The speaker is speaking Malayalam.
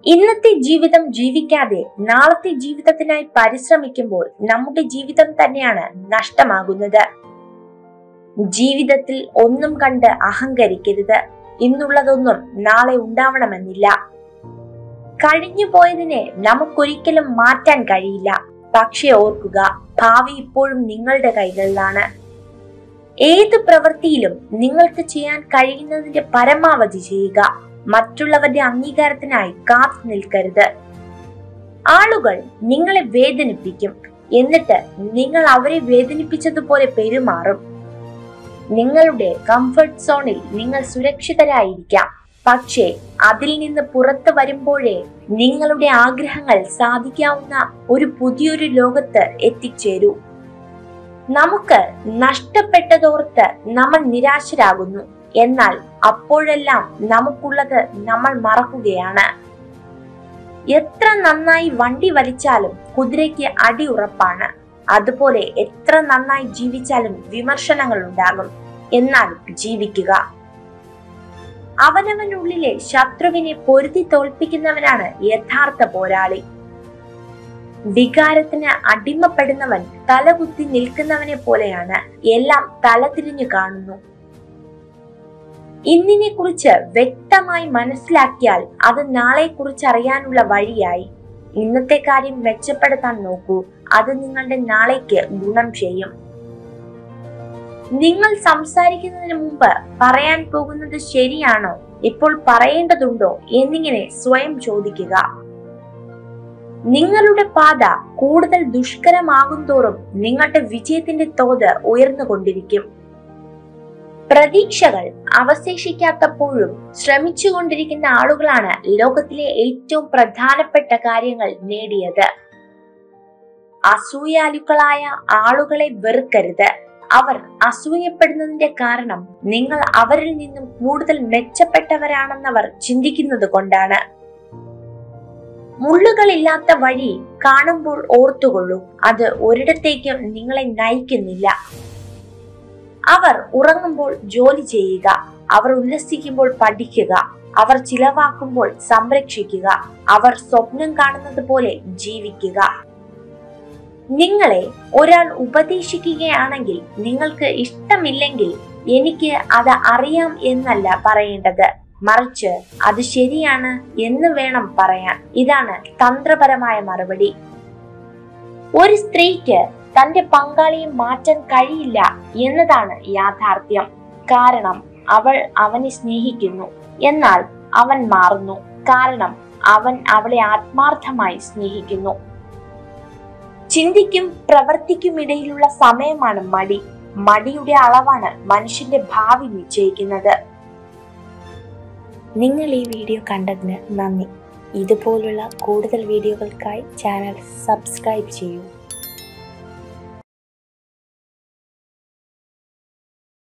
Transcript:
ഇന്നത്തെ ജീവിതം ജീവിക്കാതെ നാളത്തെ ജീവിതത്തിനായി പരിശ്രമിക്കുമ്പോൾ നമ്മുടെ ജീവിതം തന്നെയാണ് നഷ്ടമാകുന്നത് ജീവിതത്തിൽ ഒന്നും കണ്ട് അഹങ്കരിക്കരുത് ഇന്നുള്ളതൊന്നും നാളെ ഉണ്ടാവണമെന്നില്ല കഴിഞ്ഞു പോയതിനെ നമുക്കൊരിക്കലും മാറ്റാൻ കഴിയില്ല പക്ഷെ ഓർക്കുക ഭാവി ഇപ്പോഴും നിങ്ങളുടെ കൈകളിലാണ് ഏത് പ്രവൃത്തിയിലും നിങ്ങൾക്ക് ചെയ്യാൻ കഴിയുന്നതിന്റെ പരമാവധി ചെയ്യുക മറ്റുള്ളവരുടെ അംഗീകാരത്തിനായി കാത്തു നിൽക്കരുത് ആളുകൾ നിങ്ങളെ വേദനിപ്പിക്കും എന്നിട്ട് നിങ്ങൾ അവരെ വേദനിപ്പിച്ചതുപോലെ പെരുമാറും നിങ്ങളുടെ കംഫർട്ട് സോണിൽ നിങ്ങൾ സുരക്ഷിതരായിരിക്കാം പക്ഷേ അതിൽ നിന്ന് പുറത്തു വരുമ്പോഴേ നിങ്ങളുടെ ആഗ്രഹങ്ങൾ സാധിക്കാവുന്ന ഒരു പുതിയൊരു ലോകത്ത് എത്തിച്ചേരൂ നമുക്ക് നഷ്ടപ്പെട്ടതോർത്ത് നമ്മൾ നിരാശരാകുന്നു എന്നാൽ അപ്പോഴെല്ലാം നമുക്കുള്ളത് നമ്മൾ മറക്കുകയാണ് എത്ര നന്നായി വണ്ടി വലിച്ചാലും കുതിരയ്ക്ക് അടി ഉറപ്പാണ് അതുപോലെ എത്ര നന്നായി ജീവിച്ചാലും വിമർശനങ്ങൾ ഉണ്ടാകും എന്നാൽ ജീവിക്കുക അവനവനുള്ളിലെ ശത്രുവിനെ പൊരുതി തോൽപ്പിക്കുന്നവനാണ് യഥാർത്ഥ പോരാളി വികാരത്തിന് അടിമപ്പെടുന്നവൻ തലകുത്തി നിൽക്കുന്നവനെ പോലെയാണ് എല്ലാം തലതിരിഞ്ഞു കാണുന്നു ഇന്നിനെ കുറിച്ച് വ്യക്തമായി മനസ്സിലാക്കിയാൽ അത് നാളെ കുറിച്ച് അറിയാനുള്ള വഴിയായി ഇന്നത്തെ കാര്യം മെച്ചപ്പെടുത്താൻ നോക്കൂ അത് നിങ്ങളുടെ നാളേക്ക് ഗുണം ചെയ്യും നിങ്ങൾ സംസാരിക്കുന്നതിന് മുമ്പ് പറയാൻ പോകുന്നത് ശരിയാണോ ഇപ്പോൾ പറയേണ്ടതുണ്ടോ എന്നിങ്ങനെ സ്വയം ചോദിക്കുക നിങ്ങളുടെ പാത കൂടുതൽ ദുഷ്കരമാകും തോറും നിങ്ങളുടെ വിജയത്തിന്റെ തോത് ഉയർന്നുകൊണ്ടിരിക്കും പ്രതീക്ഷകൾ അവശേഷിക്കാത്തപ്പോഴും ശ്രമിച്ചുകൊണ്ടിരിക്കുന്ന ആളുകളാണ് ലോകത്തിലെ ഏറ്റവും പ്രധാനപ്പെട്ട കാര്യങ്ങൾ നേടിയത് അസൂയാലുക്കളായ ആളുകളെ വെറുക്കരുത് അവർ അസൂയപ്പെടുന്നതിന്റെ കാരണം നിങ്ങൾ അവരിൽ നിന്നും കൂടുതൽ മെച്ചപ്പെട്ടവരാണെന്നവർ ചിന്തിക്കുന്നത് കൊണ്ടാണ് മുള്ളുകളില്ലാത്ത വഴി കാണുമ്പോൾ ഓർത്തുകൊള്ളൂ അത് ഒരിടത്തേക്കും നിങ്ങളെ നയിക്കുന്നില്ല അവർ ഉറങ്ങുമ്പോൾ ജോലി ചെയ്യുക അവർ ഉല്ലസിക്കുമ്പോൾ പഠിക്കുക അവർ ചിലവാക്കുമ്പോൾ സംരക്ഷിക്കുക അവർ സ്വപ്നം കാണുന്നത് പോലെ ജീവിക്കുക നിങ്ങളെ ഒരാൾ ഉപദേശിക്കുകയാണെങ്കിൽ നിങ്ങൾക്ക് ഇഷ്ടമില്ലെങ്കിൽ എനിക്ക് അത് അറിയാം എന്നല്ല പറയേണ്ടത് മറിച്ച് അത് ശരിയാണ് എന്ന് വേണം പറയാൻ ഇതാണ് തന്ത്രപരമായ മറുപടി ഒരു സ്ത്രീക്ക് തന്റെ പങ്കാളിയെ മാറ്റാൻ കഴിയില്ല എന്നതാണ് യാഥാർത്ഥ്യം കാരണം അവൾ അവനെ സ്നേഹിക്കുന്നു എന്നാൽ അവൻ മാറുന്നു കാരണം അവൻ അവളെ ആത്മാർത്ഥമായി സ്നേഹിക്കുന്നു ചിന്തിക്കും പ്രവൃത്തിക്കുമിടയിലുള്ള സമയമാണ് മടി മടിയുടെ അളവാണ് മനുഷ്യന്റെ ഭാവി നിശ്ചയിക്കുന്നത് നിങ്ങൾ ഈ വീഡിയോ കണ്ടതിന് നന്ദി ഇതുപോലുള്ള കൂടുതൽ വീഡിയോകൾക്കായി ചാനൽ സബ്സ്ക്രൈബ് ചെയ്യൂ